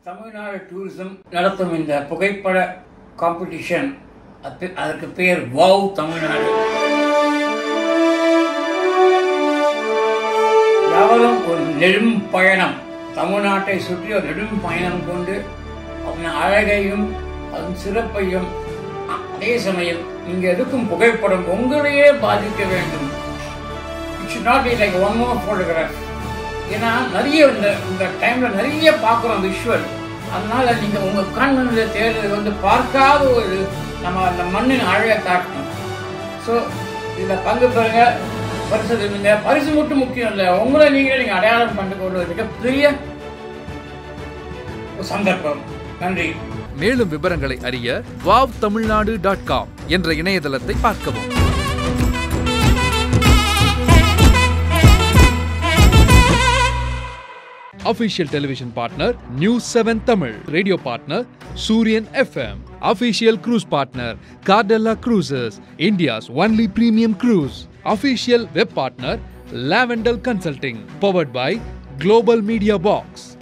Tamil Nadu tourism நடத்தும் இந்த புகைப்பட காம்படிஷன் அது- அதற்கு பெயர் வாவ் தமிழ்நாடு யாவரும் ஒரு நெடும் பயணம் தமிழ்நாட்டை சுற்றி ஒரு நெடும் பயணம் கொண்டு அதன் அழகையும் அதன் சிறப்பையும் அதே சமயம் நீங்க எடுக்கும் புகைப்படம் உங்களையே பாதிக்க வேண்டும் it should not be like one more photograph ஏன்னா நிறைய இந்த இந்த டைம்ல நிறைய பார்க்குறோம் விஷுவல் அதனால நீங்க உங்க கண் வந்து தேடுறது வந்து பார்க்காத ஒரு நம்ம அந்த மண்ணின் அழகை காட்டணும் ஸோ இதில் பங்கு பெறுங்க பரிசு தருவீங்க பரிசு மட்டும் முக்கியம் இல்லை உங்களை நீங்களே நீங்கள் அடையாளம் கண்டு கொள்வது மிகப்பெரிய ஒரு சந்தர்ப்பம் நன்றி மேலும் விவரங்களை அறிய வாவ் தமிழ்நாடு டாட் காம் என்ற இணையதளத்தை பார்க்கவும் Official television partner News 7 Tamil. Radio partner Suryan FM. Official cruise partner Cardella Cruises, India's only premium cruise. Official web partner Lavendel Consulting. Powered by Global Media Box.